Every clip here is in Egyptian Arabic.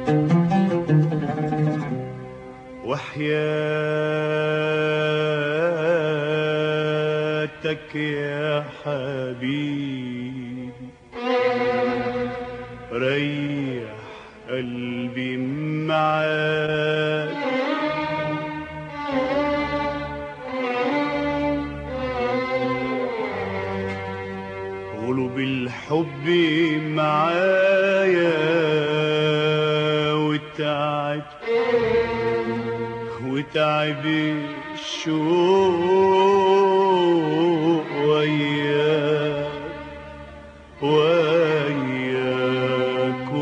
وحياتك يا حبيبي ريح قلبي معاك قولوا بالحب معايا وتعب وتعب الشوق وياك وياك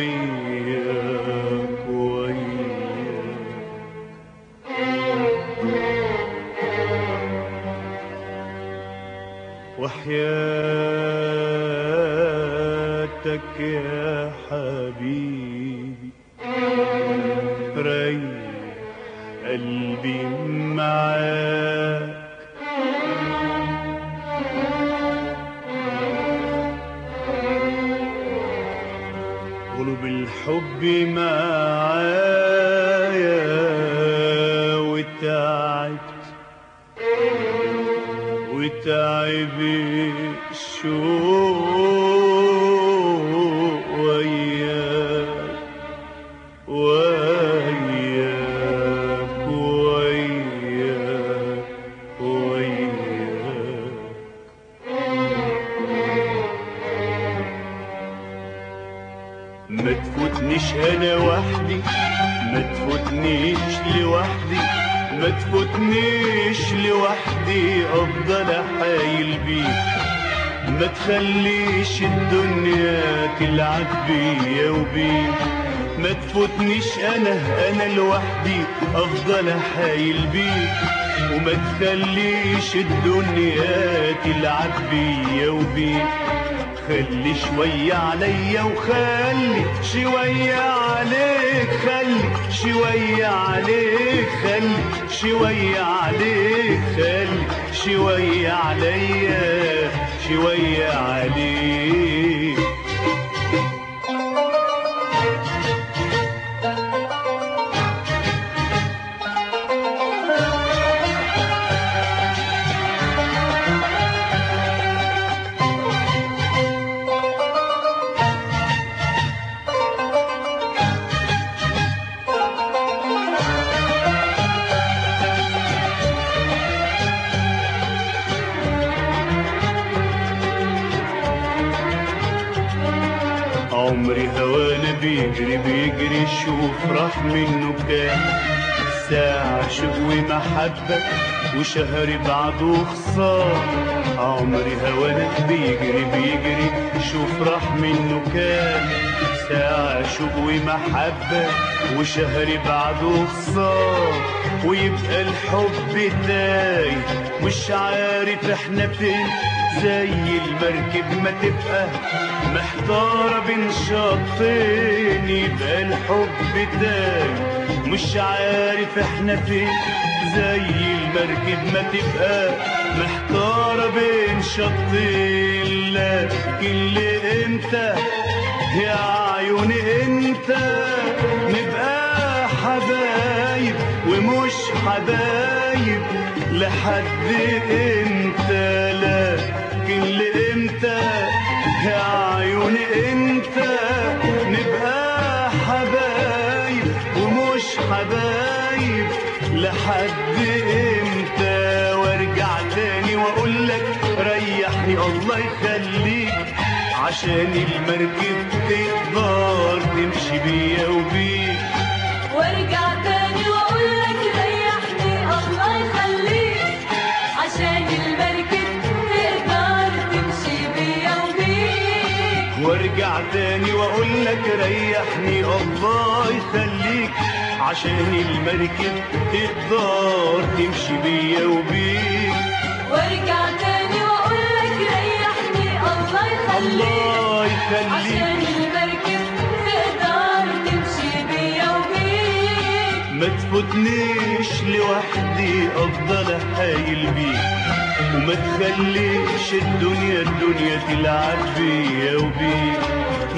وياك وياك وحياتك يا حبيبي ريح قلبي معاك قلوب الحب معايا وتعبت وتعب الشوق وياك وياك وياك وياك ما تفوتنيش انا وحدي ما تفوتنيش لوحدي ما تفوتنيش لوحدي افضل احايل بيك ما تخليش الدنيا تلعب بيا وبيك ما تفوتنيش انا انا لوحدي افضل احايل بيك وما تخليش الدنيا تلعب بيا وبيك خلي شوية عليا وخلي شوية عليك خلي شوية عليك خلي شوية عليك خلي شوية عليا شوية عليك عمري هوانا بيجري بيجري شوف راح منه كام ساعة شوق ومحبة وشهر بعده خسارة عمري هوانا بيجري بيجري شوف راح منه كام ساعة شوق ومحبة وشهر بعده خسارة ويبقى الحب تايه مش عارف احنا فين زي المركب ما تبقى محتارة بين شطين يبقى الحب تايه مش عارف احنا فين زي المركب ما تبقى محتارة بين شطين لكن لامتى يا عيوني انت نبقى حبايب ومش حبايب لحد امتى لكن لامتى يا عيوني انت نبقى حبايب ومش حبايب لحد امتى وارجع تاني واقول لك ريحني الله يخليك عشان المركب تقدر تمشي بيا وبيك وارجع تاني واقول لك ريحني الله يخليك عشان المركب تقدر تمشي بيا وبيك وارجع تاني واقول لك ريحني الله يخليك عشان المركب تقدر تمشي بيا وبيك وارجع تاني واقول لك ريحني الله يخليك الله يخليك عشان المركب تقدر تمشي بيا وبيك ما تفوتنيش لوحدي افضل احايل بيك وما تخليش الدنيا الدنيا تلعب بيا وبيك